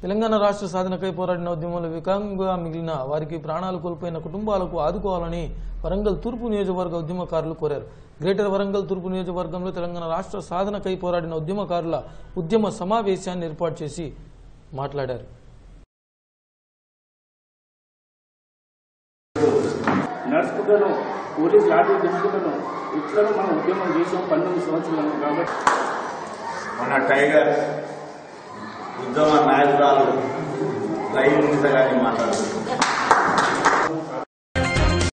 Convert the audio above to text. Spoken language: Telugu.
తెలంగాణ రాష్ట్ర సాధనకై పోరాడిన ఉద్యమంలో వికలాంగుగా మిగిలిన వారికి ప్రాణాలు కోల్పోయిన కుటుంబాలకు ఆదుకోవాలని వరంగల్ తూర్పు నియోజకవర్గ ఉద్యమకారులు కోరారు గ్రేటర్ వరంగల్ తూర్పు నియోజకవర్గంలో తెలంగాణ రాష్ట్ర సాధనకై పోరాడిన ఉద్యమకారుల ఉద్యమ సమావేశాన్ని ఏర్పాటు చేసి మాట్లాడారు నడుచుకుంటాను పోలీస్ లాఠీ దింపుకుంటాను ఇట్లా మనం ఉద్యమం చేసాం పంతొమ్మిది సంవత్సరాలు కాబట్టి మన టైగర్ ఉద్యమ నాయకురాలు రైలు గారిని మాట్లాడుతున్నారు